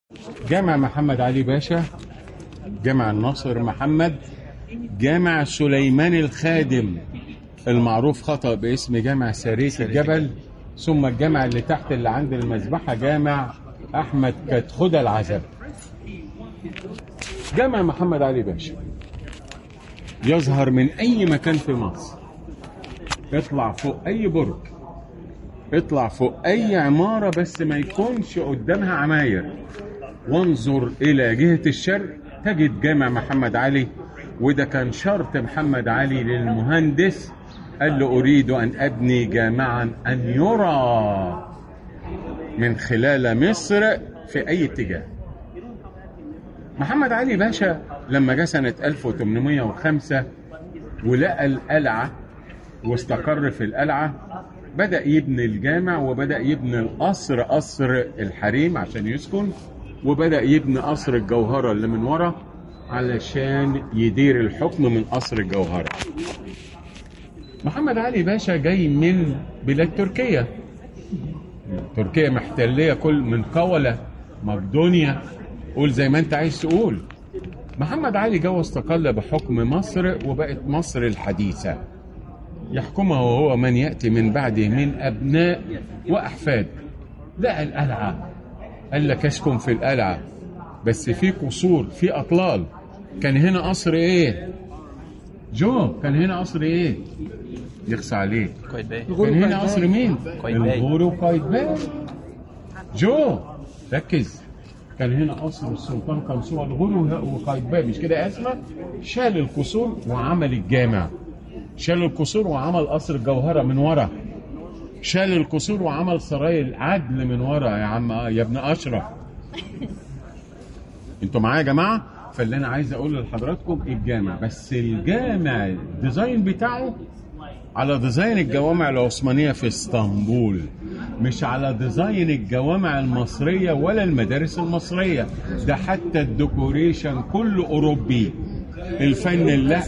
جامع محمد علي باشا جامع الناصر محمد جامع سليمان الخادم المعروف خطأ باسم جامع سارية الجبل ثم الجامع اللي تحت اللي عند المذبحة جامع أحمد كتخدى العزب جامع محمد علي باشا يظهر من أي مكان في مصر اطلع فوق أي برج اطلع فوق أي عمارة بس ما يكونش قدامها عماير وانظر إلى جهة الشرق تجد جامع محمد علي وده كان شرط محمد علي للمهندس قال له أريد أن أبني جامعا أن يرى من خلال مصر في أي اتجاه محمد علي باشا لما جه سنة 1805 ولقى القلعة واستقر في القلعة بدأ يبني الجامع وبدأ يبني القصر قصر الحريم عشان يسكن وبدأ يبني قصر الجوهرة اللي من ورا علشان يدير الحكم من قصر الجوهرة محمد علي باشا جاي من بلاد تركيا تركيا محتلية كل من قولة مقدونيا قول زي ما انت عايز تقول محمد علي جه واستقل بحكم مصر وبقت مصر الحديثة يحكمها وهو من يأتي من بعده من أبناء وأحفاد لقى القلعة قال لك اسكن في القلعة بس في قصور في أطلال كان هنا قصر إيه جو كان هنا قصر إيه يخصى عليه قايتباي كان هنا قصر مين قايتباي. الغور وقايتباي جو ركز كان هنا قصر السلطان قنصوة الغور وقايتباي مش كده يا اسماء شال القصور وعمل الجامع شال القصور وعمل قصر الجوهرة من ورا شال القصور وعمل سراي العدل من ورا يا عم يا ابن اشرف انتوا معايا يا جماعه فاللي انا عايز اقول لحضراتكم الجامع بس الجامع الديزاين بتاعه على ديزاين الجوامع العثمانيه في اسطنبول مش على ديزاين الجوامع المصريه ولا المدارس المصريه ده حتى الديكوريشن كله اوروبي الفن اللي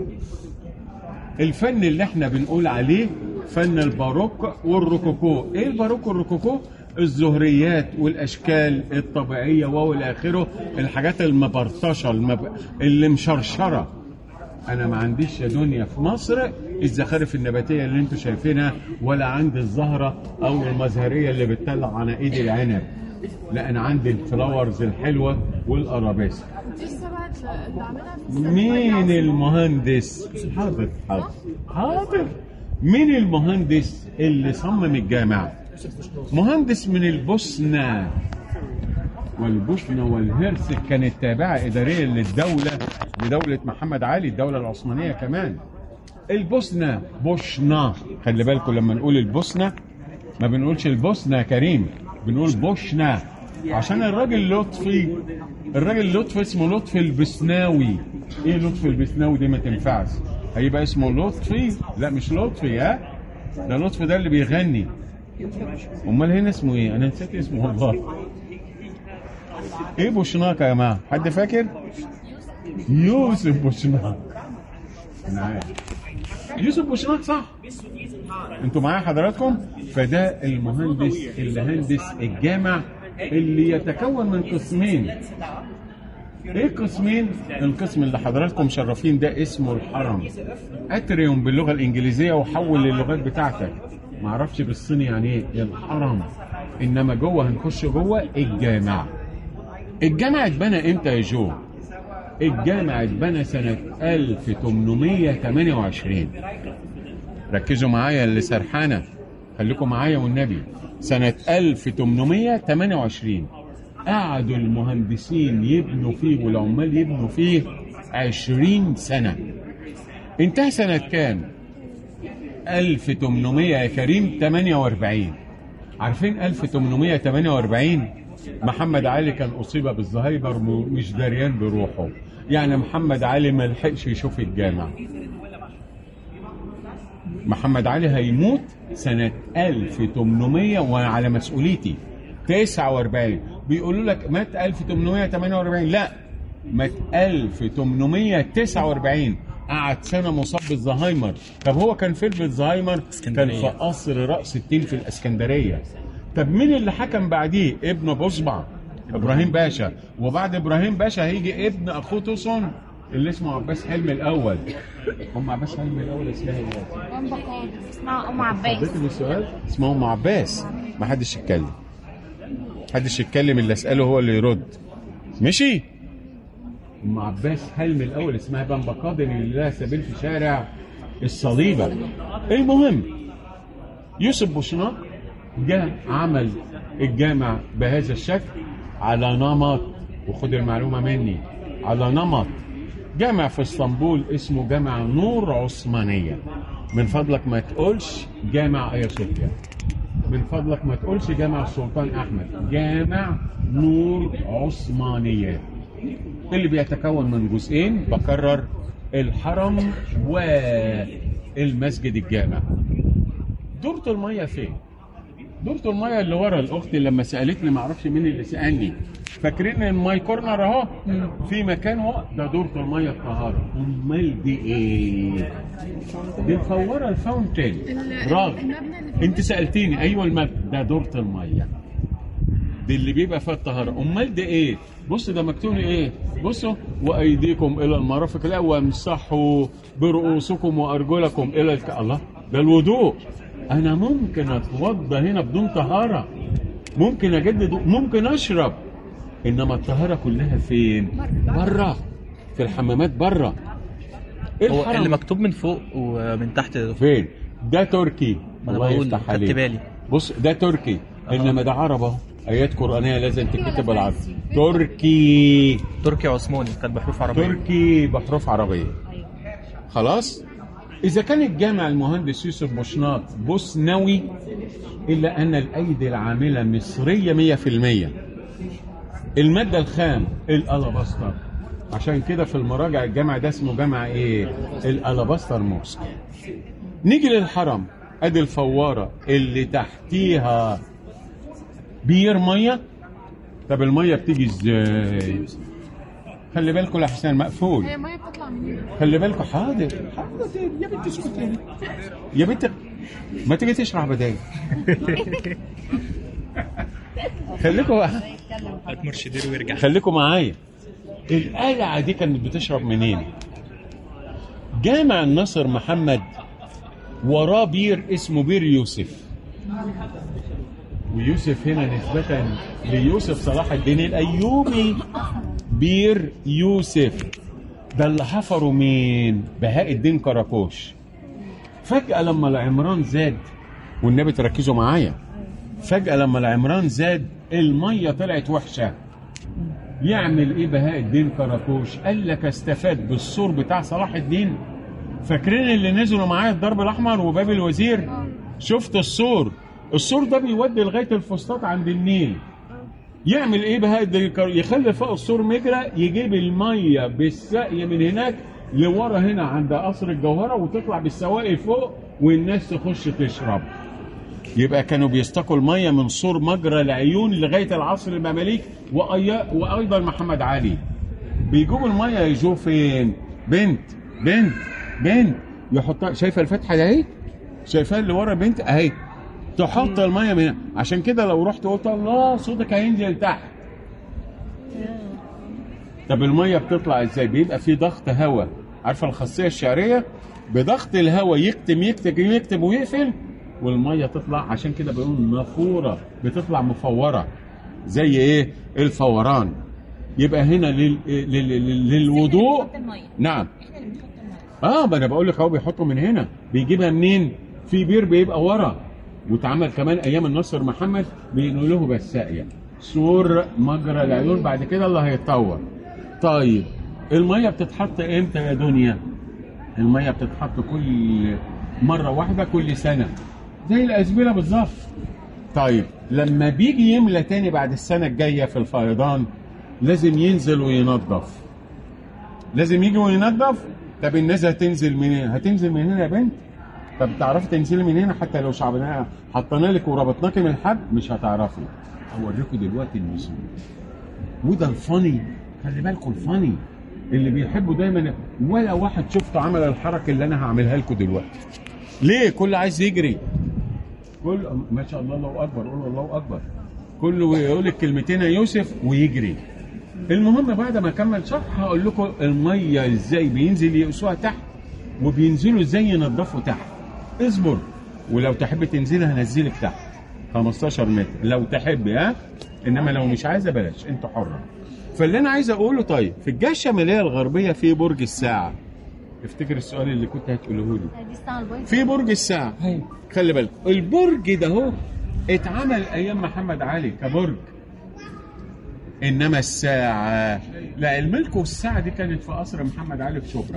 الفن اللي احنا بنقول عليه فن الباروك والروكوكو ايه الباروك والروكوكو الزهريات والاشكال الطبيعيه والى اخره الحاجات المبرطشه المب... اللي مشرشره انا ما عنديش يا دنيا في مصر الزخارف النباتيه اللي انتوا شايفينها ولا عندي الزهره او المزهريه اللي بتطلع على ايد العنب لا انا عندي الفلاورز الحلوه والارابيسك دي السبعة اللي عاملها في مين المهندس حاضر حاضر حاضر مين المهندس اللي صمم الجامع مهندس من البوسنة والبوسنة والهرسك كانت تابعة إدارية للدولة لدولة محمد علي الدولة العثمانية كمان البوسنة بوشنا خلي بالكم لما نقول البوسنة ما بنقولش البوسنة يا كريم بنقول بوشنا عشان الراجل لطفي الراجل لطفي اسمه لطفي البسناوي ايه لطفي البسناوي دي ما تنفعش هيبقى اسمه لطفي لا مش لطفي ها ده لطفي ده اللي بيغني امال هنا اسمه ايه انا نسيت اسمه والله ايه بوشناك يا جماعه حد فاكر يوسف بوشناك انا عارف يوسف بوشناك صح انتوا معايا حضراتكم فده المهندس اللي هندس الجامع اللي يتكون من قسمين ايه قسمين القسم اللي حضراتكم شرفين ده اسمه الحرم اتريوم باللغه الانجليزيه وحول للغات بتاعتك ما اعرفش بالصيني يعني ايه الحرم انما جوه هنخش جوه الجامع الجامع اتبنى امتى يا جو الجامع اتبنى سنه 1828 ركزوا معايا اللي سرحانه خليكم معايا والنبي سنة 1828 قعدوا المهندسين يبنوا فيه والعمال يبنوا فيه 20 سنة انتهى سنة كام؟ 1800 يا كريم 48 عارفين 1848 محمد علي كان أصيب بالزهايمر م- مش دريان بروحه يعني محمد علي ما لحقش يشوف الجامع محمد علي هيموت سنة 1800 وعلى مسؤوليتي 49 بيقولوا لك مات 1848 لا مات 1849 قعد سنة مصاب بالزهايمر طب هو كان فين بالزهايمر كان اسكندرية. في قصر رأس التين في الإسكندرية طب مين اللي حكم بعديه ابن بصبع ابراهيم باشا وبعد ابراهيم باشا هيجي ابن اخوه توسون اللي اسمه عباس حلمي الاول ام عباس حلمي الاول اسمها ايه وان بقاد اسمها ام عباس حضرتك السؤال اسمه ام عباس ما حدش يتكلم حدش يتكلم اللي اساله هو اللي يرد مشي ام عباس حلمي الاول اسمها بامبا قادر اللي لها سبيل في شارع الصليبه المهم يوسف بوشناق جاء عمل الجامع بهذا الشكل على نمط وخد المعلومه مني على نمط جامع في اسطنبول اسمه جامع نور عثمانيه من فضلك ما تقولش جامع ايا صوفيا من فضلك ما تقولش جامع السلطان احمد جامع نور عثمانيه اللي بيتكون من جزئين بكرر الحرم والمسجد الجامع دورة المية فين؟ دورة المية اللي ورا الاخت لما سالتني ما اعرفش مين اللي سالني فاكرين الماي كورنر اهو في مكان هو ده دورة المية الطهارة امال دي ايه؟ دي مفورة الفاونتين ال- راجل المبنى اللي في انت سالتيني ايوه المبنى ده دورة المية دي اللي بيبقى فيها الطهارة امال ده ايه بص ده مكتوب ايه بصوا وايديكم الى المرافق لا وامسحوا برؤوسكم وارجلكم الى الك... الله ده الوضوء انا ممكن اتوضى هنا بدون طهارة ممكن اجدد ممكن اشرب انما الطهارة كلها فين بره في الحمامات بره هو اللي مكتوب من فوق ومن تحت فين ده تركي أنا الله بقول، يفتح خدت عليك بالي. بص ده تركي انما ده عربي اهو ايات قرانيه لازم تتكتب بالعربي تركي تركي عثماني كانت بحروف عربيه تركي بحروف عربيه خلاص اذا كان الجامع المهندس يوسف بوشناط بوسنوي الا ان الايدي العامله مصريه 100% الماده الخام الالاباستر عشان كده في المراجع الجامع ده اسمه جامع ايه الالاباستر موسك نيجي للحرم ادي الفواره اللي تحتيها بير ميه طب الميه بتيجي ازاي خلي بالكم الاحسن مقفول هي ميه بتطلع منين؟ خلي بالكم حاضر حاضر يا بنت اسكتي يا بنت ما تيجي تشرح بداية خليكم هات مرشدير ويرجع خليكم معايا القلعة دي كانت بتشرب منين؟ جامع الناصر محمد وراه بير اسمه بير يوسف ويوسف هنا نسبة ليوسف صلاح الدين الأيوبي بير يوسف ده اللي حفروا مين؟ بهاء الدين كراكوش فجأة لما العمران زاد والنبي تركزوا معايا فجأة لما العمران زاد المية طلعت وحشة يعمل ايه بهاء الدين كراكوش قال لك استفاد بالسور بتاع صلاح الدين فاكرين اللي نزلوا معايا الضرب الاحمر وباب الوزير شفت السور السور ده بيودي لغايه الفسطاط عند النيل يعمل ايه بهاء الدين كراكوش يخلي فوق السور مجرى يجيب الميه بالسقي من هناك لورا هنا عند قصر الجوهره وتطلع بالسواقي فوق والناس تخش تشرب يبقى كانوا بيستقوا الميه من سور مجرى العيون لغايه العصر المماليك وأي- وايضا محمد علي بيجيبوا الميه يجوا فين بنت بنت بنت يحطها شايفه الفتحه دي اهي شايفاها اللي ورا بنت اهي تحط الميه من هنا. عشان كده لو رحت قلت الله صوتك هينزل تحت طب الميه بتطلع ازاي بيبقى في ضغط هواء عارفه الخاصيه الشعريه بضغط الهواء يكتم يكتم يكتم ويقفل والميه تطلع عشان كده بيقولوا نافوره بتطلع مفوره زي ايه الفوران يبقى هنا لل... لل... لل... للوضوء نعم اه ما انا بقول لك اهو بيحطوا من هنا بيجيبها منين في بير بيبقى ورا واتعمل كمان ايام الناصر محمد بينقلوه بالساقيه سور مجرى العيون بعد كده اللي هيتطور طيب الميه بتتحط امتى يا دنيا الميه بتتحط كل مره واحده كل سنه زي الازبله بالظبط طيب لما بيجي يملى تاني بعد السنه الجايه في الفيضان لازم ينزل وينظف لازم يجي وينظف طب الناس هتنزل منين هتنزل من هنا يا بنت طب تعرفي تنزلي من هنا حتى لو شعبناها حطينا لك وربطناكي من الحبل مش هتعرفي اوريكم دلوقتي النزول وده الفاني خلي بالكم الفاني اللي بيحبوا دايما ولا واحد شفته عمل الحركه اللي انا هعملها لكم دلوقتي ليه كل عايز يجري كل ما شاء الله الله اكبر قول الله اكبر كله يقول الكلمتين يا يوسف ويجري المهم بعد ما اكمل شرح هقول لكم الميه ازاي بينزل يقسوها تحت وبينزلوا ازاي ينضفوا تحت اصبر ولو تحب تنزلي هنزلك تحت 15 متر لو تحب ها انما لو مش عايزه بلاش انت حره فاللي انا عايز اقوله طيب في الجهه الشماليه الغربيه في برج الساعه افتكر السؤال اللي كنت هتقوله لي دي الساعة البيضاء في برج الساعه ايوه خلي بالك البرج ده هو اتعمل ايام محمد علي كبرج انما الساعه لا الملك والساعه دي كانت في قصر محمد علي في شبرا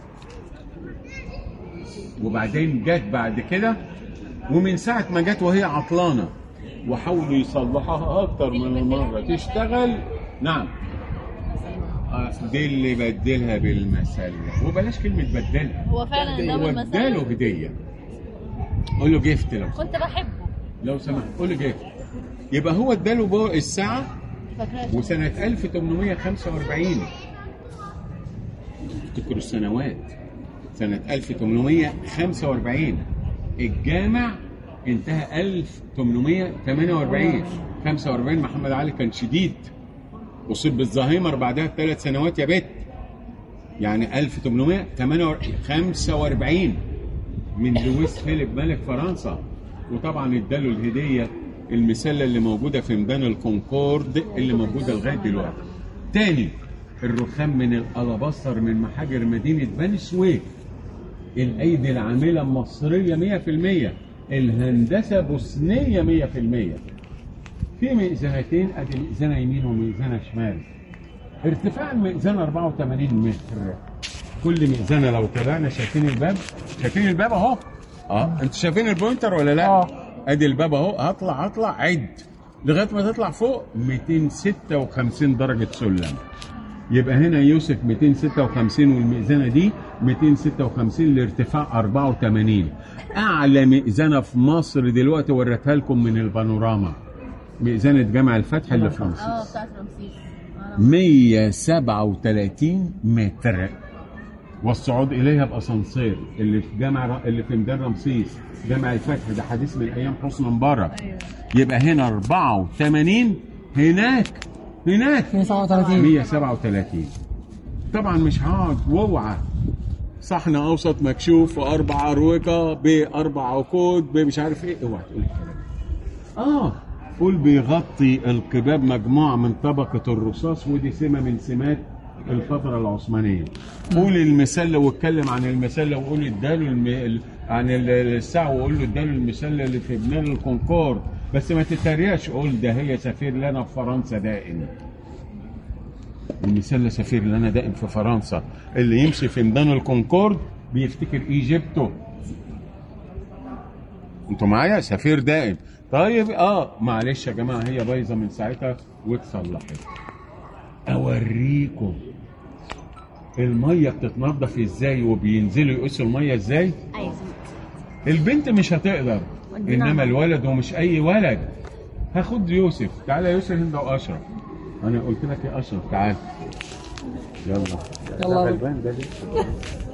وبعدين جت بعد كده ومن ساعه ما جت وهي عطلانه وحاولوا يصلحوها اكتر من مره تشتغل نعم آه، دي اللي بدلها بالمسله وبلاش كلمه بدلها هو فعلا ده هو المسألة اداله هديه قول له جيفت لو كنت بحبه لو سمحت قول له جيفت يبقى هو اداله بو- الساعه فاكراه وسنه 1845 افتكروا السنوات سنه 1845 الجامع انتهى 1848 45 محمد علي كان شديد اصيب بالزهايمر بعدها بثلاث سنوات يا بت يعني 1845 من لويس فيليب ملك فرنسا وطبعا اداله الهديه المسله اللي موجوده في ميدان الكونكورد اللي موجوده لغايه دلوقتي. تاني الرخام من الالاباستر من محاجر مدينه بني سويف. الايدي العامله مصريه 100% الهندسه بوسنيه 100% في مئذنتين ادي مئذنه يمين ومئذنه شمال ارتفاع المئذنه 84 متر كل مئذنه لو طلعنا شايفين الباب شايفين الباب اهو اه انتوا شايفين البوينتر ولا لا آه. ادي الباب اهو هطلع هطلع عد لغايه ما تطلع فوق 256 درجه سلم يبقى هنا يوسف 256 والمئذنه دي 256 لارتفاع 84 اعلى مئذنه في مصر دلوقتي وريتها لكم من البانوراما مئذنه جامع الفتح اللي في اه رمسيس بتاعت رمسيس آه، 137 متر والصعود اليها باسانسير اللي في جامع اللي في ميدان رمسيس جامع الفتح ده حديث من ايام حسني مبارك ايوه يبقى هنا 84 هناك هناك 137 137 طبعا مش هقعد واوعى صحن اوسط مكشوف واربع اروقه باربع عقود بمش عارف ايه اوعى تقول الكلام ده. اه قول بيغطي القباب مجموعه من طبقه الرصاص ودي سمه من سمات الفترة العثمانية. قول المسلة واتكلم عن المسلة وقول اداله الم... ال- عن ال- الساعة وقول له اداله المسلة اللي في بنان الكونكورد بس ما تتريقش قول ده هي سفير لنا في فرنسا دائم. المثال سفير لنا دائم في فرنسا اللي يمشي في ميدان الكونكورد بيفتكر ايجيبتو انتوا معايا سفير دائم طيب اه معلش يا جماعه هي بايظه من ساعتها واتصلحت اوريكم الميه بتتنضف ازاي وبينزلوا يقيسوا الميه ازاي ايوه البنت مش هتقدر ودينا انما عمل. الولد ومش اي ولد هاخد يوسف تعالى يا يوسف انت واشرف انا قلت لك يا اشرف تعال يلا يلا. ده غلبان ده لسه